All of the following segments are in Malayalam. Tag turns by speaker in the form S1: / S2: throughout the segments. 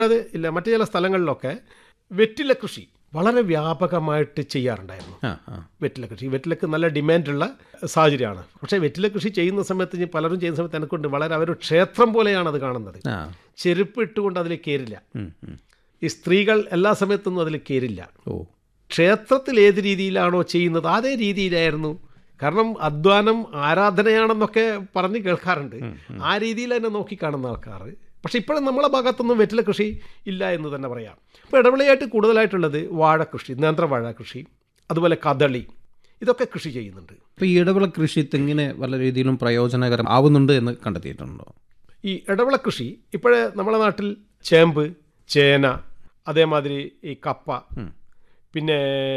S1: അത് ഇല്ല മറ്റു ചില സ്ഥലങ്ങളിലൊക്കെ വെറ്റില കൃഷി വളരെ വ്യാപകമായിട്ട് ചെയ്യാറുണ്ടായിരുന്നു
S2: ആ ആ
S1: വെറ്റില കൃഷി വെറ്റിലക്ക് നല്ല ഡിമാൻഡുള്ള സാഹചര്യമാണ് പക്ഷേ വെറ്റില കൃഷി ചെയ്യുന്ന സമയത്ത് ഇനി പലരും ചെയ്യുന്ന സമയത്ത് എനിക്കുണ്ട് വളരെ അവർ ക്ഷേത്രം പോലെയാണ് അത് കാണുന്നത്
S2: ആ
S1: ചെരുപ്പ് ഇട്ടുകൊണ്ട് അതിൽ കയറില്ല
S2: ഉം, ഉം.
S1: ഈ സ്ത്രീകൾ എല്ലാ സമയത്തൊന്നും അതിൽ കയറില്ല
S2: ഓ
S1: ക്ഷേത്രത്തിൽ ഏത് രീതിയിലാണോ ചെയ്യുന്നത് അതേ രീതിയിലായിരുന്നു കാരണം അധ്വാനം ആരാധനയാണെന്നൊക്കെ പറഞ്ഞ് കേൾക്കാറുണ്ട് ആ രീതിയിൽ തന്നെ നോക്കിക്കാണുന്ന ആൾക്കാർ പക്ഷെ ഇപ്പോഴും നമ്മളെ ഭാഗത്തൊന്നും വെറ്റില കൃഷി ഇല്ല എന്ന് തന്നെ പറയാം ഇപ്പോൾ ഇടവിളയായിട്ട് കൂടുതലായിട്ടുള്ളത് വാഴ കൃഷി നേന്ത്രവാഴ കൃഷി അതുപോലെ കദളി ഇതൊക്കെ കൃഷി ചെയ്യുന്നുണ്ട്
S2: അപ്പോൾ ഈ ഇടവിള കൃഷി തെങ്ങിന് പല രീതിയിലും പ്രയോജനകരം ആവുന്നുണ്ട് എന്ന് കണ്ടെത്തിയിട്ടുണ്ടോ
S1: ഈ ഇടവിള കൃഷി ഇപ്പോഴേ നമ്മുടെ നാട്ടിൽ ചേമ്പ് ചേന അതേമാതിരി ഈ കപ്പ പിന്നെ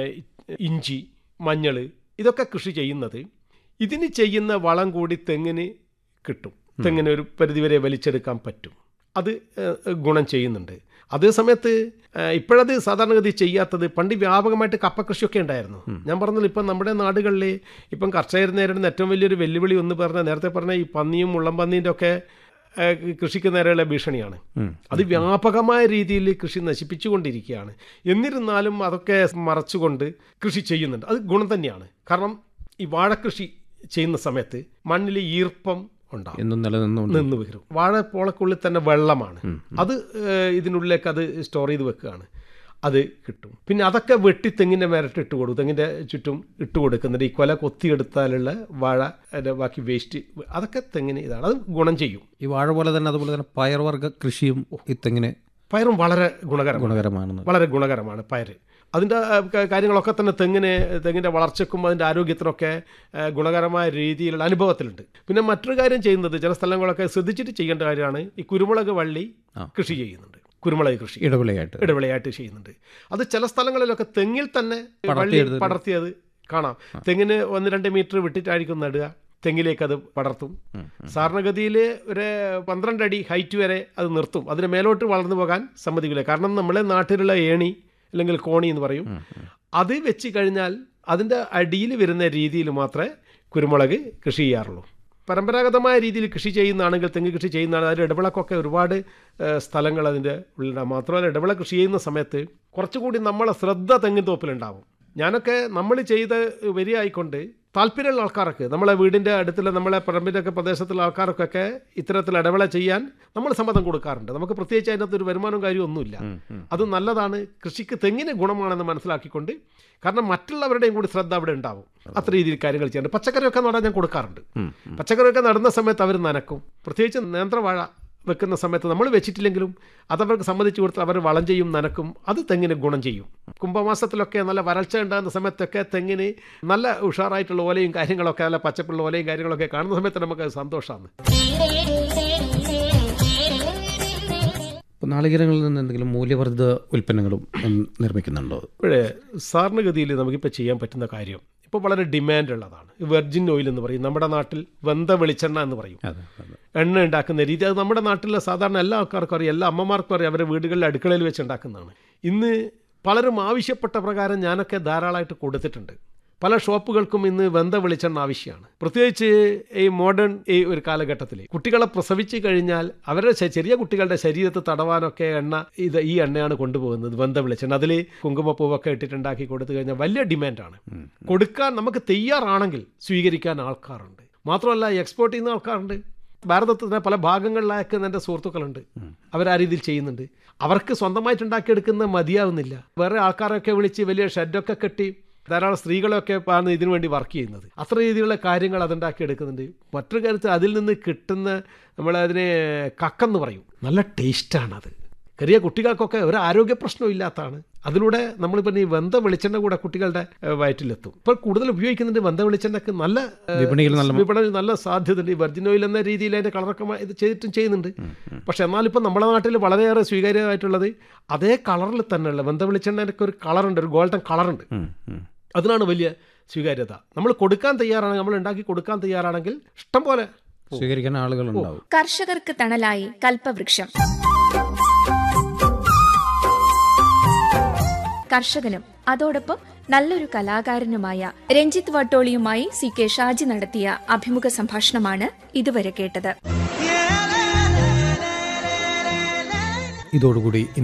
S1: ഇഞ്ചി മഞ്ഞൾ ഇതൊക്കെ കൃഷി ചെയ്യുന്നത് ഇതിന് ചെയ്യുന്ന വളം കൂടി തെങ്ങിന് കിട്ടും തെങ്ങിന് ഒരു പരിധിവരെ വലിച്ചെടുക്കാൻ പറ്റും അത് ഏഹ്, ഗുണം ചെയ്യുന്നുണ്ട് അതേ സമയത്ത് ഏഹ്, ഇപ്പോഴത് സാധാരണഗതി ചെയ്യാത്തത് പണ്ട് വ്യാപകമായിട്ട് കപ്പ കൃഷിയൊക്കെ ഉണ്ടായിരുന്നു ഞാൻ പറഞ്ഞത് ഇപ്പം നമ്മുടെ നാടുകളിൽ ഇപ്പം കർഷകർ നേരിടുന്ന ഏറ്റവും വലിയൊരു വെല്ലുവിളി എന്ന് പറഞ്ഞാൽ നേരത്തെ പറഞ്ഞ ഈ പന്നിയും മുള്ളം പന്നീൻ്റെ ഒക്കെ ഏഹ്, കൃഷിക്ക് നേരെയുള്ള ഭീഷണിയാണ് അത് വ്യാപകമായ രീതിയിൽ കൃഷി നശിപ്പിച്ചുകൊണ്ടിരിക്കുകയാണ് എന്നിരുന്നാലും അതൊക്കെ മറച്ചുകൊണ്ട് കൃഷി ചെയ്യുന്നുണ്ട് അത് ഗുണം തന്നെയാണ് കാരണം ഈ വാഴക്കൃഷി ചെയ്യുന്ന സമയത്ത് മണ്ണിൽ ഈർപ്പം ഉണ്ടാവും
S2: എന്നും നിലനിന്നുകൊണ്ട്
S1: നിന്ന് വരും വാഴപ്പോളക്കുള്ളിൽ തന്നെ വെള്ളമാണ് അത് ഏഹ്, ഇതിനുള്ളിലേക്ക് അത് സ്റ്റോർ ചെയ്ത് വെക്കുകയാണ് അത് കിട്ടും പിന്നെ അതൊക്കെ വെട്ടി തെങ്ങിൻ്റെ മേരട്ട് ഇട്ട് കൊടുക്കും തെങ്ങിൻ്റെ ചുറ്റും ഇട്ട് കൊടുക്കുന്നുണ്ട് ഈ കൊല കൊത്തിയെടുത്താലുള്ള വാഴ അതിൻ്റെ ബാക്കി വേസ്റ്റ് അതൊക്കെ തെങ്ങിന് ഇതാണ് അത് ഗുണം ചെയ്യും
S2: ഈ വാഴ പോലെ തന്നെ അതുപോലെ തന്നെ പയർവർഗ്ഗ കൃഷിയും ഈ തെങ്ങിന്
S1: പയറും വളരെ ഗുണകരമാണ്
S2: ഗുണകരമാണെന്ന്
S1: വളരെ ഗുണകരമാണ് പയർ അതിൻ്റെ ആ, ക- കാര്യങ്ങളൊക്കെ തന്നെ തെങ്ങിന് തെങ്ങിൻ്റെ വളർച്ചയ്ക്കും അതിൻ്റെ ആരോഗ്യത്തിനൊക്കെ ആ, ഗുണകരമായ രീതിയിലുള്ള അനുഭവത്തിലുണ്ട് പിന്നെ മറ്റൊരു കാര്യം ചെയ്യുന്നത് ചില സ്ഥലങ്ങളൊക്കെ ശ്രദ്ധിച്ചിട്ട് ചെയ്യേണ്ട കാര്യമാണ് ഈ കുരുമുളക് വള്ളി കൃഷി ചെയ്യുന്നുണ്ട് കുരുമുളക് കൃഷി
S2: ഇടവിളയായിട്ട്
S1: ഇടവിളയായിട്ട് ചെയ്യുന്നുണ്ട് അത് ചില സ്ഥലങ്ങളിലൊക്കെ തെങ്ങിൽ തന്നെ വള്ളി
S2: പടർത്തിയെടുത്ത്
S1: പടർത്തിയത് കാണാം തെങ്ങിന് ഒന്ന് രണ്ട് മീറ്റർ വിട്ടിട്ടായിരിക്കും നടുക തെങ്ങിലേക്ക് അത് പടർത്തും സാധാരണഗതിയിൽ ഒരു പന്ത്രണ്ട് അടി ഹൈറ്റ് വരെ അത് നിർത്തും അതിന് മേലോട്ട് വളർന്നു പോകാൻ സമ്മതിക്കില്ല കാരണം നമ്മളെ നാട്ടിലുള്ള ഏണി അല്ലെങ്കിൽ കോണി എന്ന് പറയും അത് വെച്ച് കഴിഞ്ഞാൽ അതിൻ്റെ അടിയിൽ വരുന്ന രീതിയിൽ മാത്രമേ കുരുമുളക് കൃഷി ചെയ്യാറുള്ളൂ പരമ്പരാഗതമായ രീതിയിൽ കൃഷി ചെയ്യുന്നതാണെങ്കിൽ തെങ്ങ് കൃഷി ചെയ്യുന്നതാണ് അതിൽ ഇടവിളക്കൊക്കെ ഒരുപാട് ഏഹ്, സ്ഥലങ്ങൾ അതിൻ്റെ ഉള്ളിലാണ് മാത്രമല്ല ഇടവിള കൃഷി ചെയ്യുന്ന സമയത്ത് കുറച്ചുകൂടി നമ്മളെ ശ്രദ്ധ തെങ്ങിൻ തോപ്പിലുണ്ടാവും ഞാനൊക്കെ നമ്മൾ ചെയ്ത് വരികയായിക്കൊണ്ട് താല്പര്യമുള്ള ആൾക്കാർക്ക് നമ്മളെ വീടിൻ്റെ അടുത്തുള്ള നമ്മളെ പറമ്പിൻ്റെ ഒക്കെ പ്രദേശത്തുള്ള ആൾക്കാർക്കൊക്കെ ഇത്തരത്തിൽ ഇടവേള ചെയ്യാൻ നമ്മൾ സമ്മതം കൊടുക്കാറുണ്ട് നമുക്ക് പ്രത്യേകിച്ച് അതിനകത്ത് ഒരു വരുമാനവും കാര്യവും ഒന്നുമില്ല അത് നല്ലതാണ് കൃഷിക്ക് തെങ്ങിന് ഗുണമാണെന്ന് മനസ്സിലാക്കിക്കൊണ്ട് കാരണം മറ്റുള്ളവരുടെയും കൂടി ശ്രദ്ധ അവിടെ ഉണ്ടാവും അത്ര രീതിയിൽ കാര്യങ്ങൾ ചെയ്യാറുണ്ട് പച്ചക്കറിയൊക്കെ നടാൻ ഞാൻ കൊടുക്കാറുണ്ട് പച്ചക്കറിയൊക്കെ നടുന്ന സമയത്ത് അവർ നനക്കും പ്രത്യേകിച്ച് നേന്ത്രവാഴ വെക്കുന്ന സമയത്ത് നമ്മൾ വെച്ചിട്ടില്ലെങ്കിലും അതവർക്ക് സമ്മതിച്ചു കൊടുത്ത് അവർ വളം ചെയ്യും നനക്കും അത് തെങ്ങിന് ഗുണം ചെയ്യും കുംഭമാസത്തിലൊക്കെ നല്ല വരൾച്ച ഉണ്ടാകുന്ന സമയത്തൊക്കെ തെങ്ങിന് നല്ല ഉഷാറായിട്ടുള്ള ഓലയും കാര്യങ്ങളൊക്കെ നല്ല പച്ചപ്പുള്ള ഓലയും കാര്യങ്ങളൊക്കെ കാണുന്ന സമയത്ത് നമുക്ക് സന്തോഷമാണ്
S2: ഇപ്പോൾ നാളികേരങ്ങളിൽ നിന്ന് എന്തെങ്കിലും മൂല്യവർദ്ധിത ഉൽപ്പന്നങ്ങളും ഉം, നിർമ്മിക്കുന്നുണ്ടോ
S1: ഇപ്പോഴേ സാധാരണഗതിയിൽ നമുക്കിപ്പോൾ ചെയ്യാൻ പറ്റുന്ന കാര്യം ഇപ്പോൾ വളരെ ഡിമാൻഡ് ഉള്ളതാണ് വെർജിൻ ഓയിൽ എന്ന് പറയും നമ്മുടെ നാട്ടിൽ വെന്ത വെളിച്ചെണ്ണ എന്ന് പറയും
S2: അതെ അതെ
S1: എണ്ണ ഉണ്ടാക്കുന്ന രീതി അത് നമ്മുടെ നാട്ടിലെ സാധാരണ എല്ലാ ആൾക്കാർക്കും അറിയാം എല്ലാ അമ്മമാർക്കും അറിയാം അവരുടെ വീടുകളിൽ അടുക്കളയിൽ വെച്ച് ഉണ്ടാക്കുന്നതാണ് ഇന്ന് പലരും ആവശ്യപ്പെട്ട പ്രകാരം ഞാനൊക്കെ ധാരാളമായിട്ട് കൊടുത്തിട്ടുണ്ട് പല ഷോപ്പുകൾക്കും ഇന്ന് വെന്ത വെളിച്ചെണ്ണ ആവശ്യമാണ് പ്രത്യേകിച്ച് ഈ മോഡേൺ ഈ ഒരു കാലഘട്ടത്തിൽ കുട്ടികളെ പ്രസവിച്ച് കഴിഞ്ഞാൽ അവരുടെ ശ- ചെറിയ കുട്ടികളുടെ ശരീരത്ത് തടവാനൊക്കെ എണ്ണ ഇത് ഈ എണ്ണയാണ് കൊണ്ടുപോകുന്നത് വെന്ത വെളിച്ചെണ്ണ അതിൽ കുങ്കുമപ്പൂവൊക്കെ ഇട്ടിട്ടുണ്ടാക്കി കൊടുത്തു കഴിഞ്ഞാൽ വലിയ ഡിമാൻഡാണ് കൊടുക്കാൻ നമുക്ക് തയ്യാറാണെങ്കിൽ സ്വീകരിക്കാൻ ആൾക്കാരുണ്ട് മാത്രമല്ല എക്സ്പോർട്ട് ചെയ്യുന്ന ആൾക്കാരുണ്ട് ഭാരതത്തിന് പല ഭാഗങ്ങളിലാക്കുന്ന എൻ്റെ സുഹൃത്തുക്കളുണ്ട് അവർ ആ രീതിയിൽ ചെയ്യുന്നുണ്ട് അവർക്ക് സ്വന്തമായിട്ട് ഉണ്ടാക്കിയെടുക്കുന്ന മതിയാവുന്നില്ല വേറെ ആൾക്കാരൊക്കെ വിളിച്ച് വലിയ ഷെഡൊക്കെ കെട്ടി ധാരാളം സ്ത്രീകളൊക്കെ ആണ് ഇതിനു വേണ്ടി വർക്ക് ചെയ്യുന്നത് അത്ര രീതിയിലുള്ള കാര്യങ്ങൾ അതുണ്ടാക്കി എടുക്കുന്നുണ്ട് മറ്റൊരു കാര്യത്തിൽ അതിൽ നിന്ന് കിട്ടുന്ന നമ്മളതിനെ കക്കെന്ന് പറയും നല്ല ടേസ്റ്റാണ് അത് ചെറിയ കുട്ടികൾക്കൊക്കെ ഒരു ആരോഗ്യ പ്രശ്നവും ഇല്ലാത്തതാണ് അതിലൂടെ നമ്മളിപ്പോൾ ഈ വെന്ത വെളിച്ചെണ്ണ കൂടെ കുട്ടികളുടെ ഏഹ്, വയറ്റിലെത്തും ഇപ്പോൾ കൂടുതൽ ഉപയോഗിക്കുന്നുണ്ട് വെന്ത വെളിച്ചെണ്ണക്ക് നല്ല ഏഹ്,
S2: വിപണിയിൽ നല്ല
S1: വിപണിയിൽ നല്ല സാധ്യതയുണ്ട് ഈ വെർജിൻ ഓയിൽ എന്ന രീതിയിൽ അതിൻ്റെ കളറൊക്കെ മാ- ഇത് ചെയ്തിട്ടും ചെയ്യുന്നുണ്ട് പക്ഷെ എന്നാലിപ്പോൾ നമ്മുടെ നാട്ടിൽ വളരെയേറെ സ്വീകാര്യമായിട്ടുള്ളത് അതേ കളറിൽ തന്നെയുള്ള വെന്ത വെളിച്ചെണ്ണയ്ക്ക് ഒരു കളറുണ്ട് ഒരു ഗോൾഡൻ കളറുണ്ട്
S2: ഉം, ഉം.
S1: അതിനാണ് വലിയ സ്വീകാര്യത നമ്മൾ കൊടുക്കാൻ തയ്യാറാണെങ്കിൽ നമ്മൾ ഉണ്ടാക്കി കൊടുക്കാൻ തയ്യാറാണെങ്കിൽ ഇഷ്ടം പോലെ
S2: സ്വീകരിക്കാൻ ആളുകളുണ്ടാവും
S3: കർഷകർക്ക് തണലായി കൽപ്പവൃക്ഷം കർഷകനും അതോടൊപ്പം നല്ലൊരു കലാകാരനുമായ രഞ്ജിത്ത് വട്ടോളിയുമായി സി കെ ഷാജി നടത്തിയ അഭിമുഖ സംഭാഷണമാണ് ഇതുവരെ കേട്ടത്
S2: ഇതോടുകൂടി